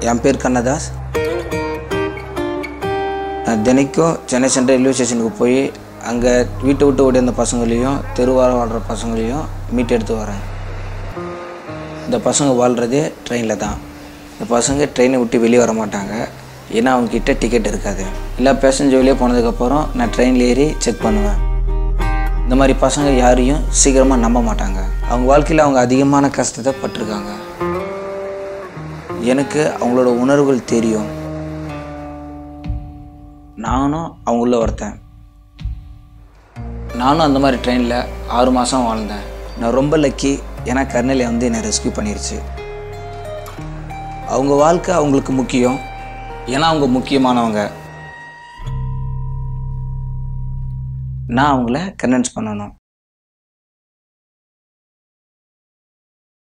என் பேர் கண்ணதாஸ் நான் தினைக்கும் சென்னை சென்ட்ரல் ரயில்வே ஸ்டேஷனுக்கு போய் அங்கே வீட்டை விட்டு ஓடி அந்த பசங்களையும் தெருவார வாழ்கிற பசங்களையும் மீட் எடுத்து வரேன் இந்த பசங்க வாழ்கிறதே ட்ரெயினில் தான் இந்த பசங்க ட்ரெயினை விட்டு வெளியே வர மாட்டாங்க ஏன்னா அவங்கக்கிட்ட டிக்கெட் இருக்காது எல்லா பேசஞ்சர் வெளியே போனதுக்கப்புறம் நான் ட்ரெயினில் ஏறி செக் பண்ணுவேன் இந்த மாதிரி பசங்க யாரையும் சீக்கிரமாக நம்ப மாட்டாங்க அவங்க வாழ்க்கையில் அவங்க அதிகமான கஷ்டத்தை பட்டிருக்காங்க எனக்கு அவங்களோட உணர்வுகள் தெரியும் நானும் அவங்கள ஒருத்தன் நானும் அந்த மாதிரி ட்ரெயினில் ஆறு மாதம் வாழ்ந்தேன் நான் ரொம்ப லக்கி ஏன்னா கர்னலை வந்து என்னை ரெஸ்க்யூ பண்ணிருச்சு அவங்க வாழ்க்கை அவங்களுக்கு முக்கியம் ஏன்னா அவங்க முக்கியமானவங்க நான் அவங்கள கன்வின்ஸ் பண்ணணும்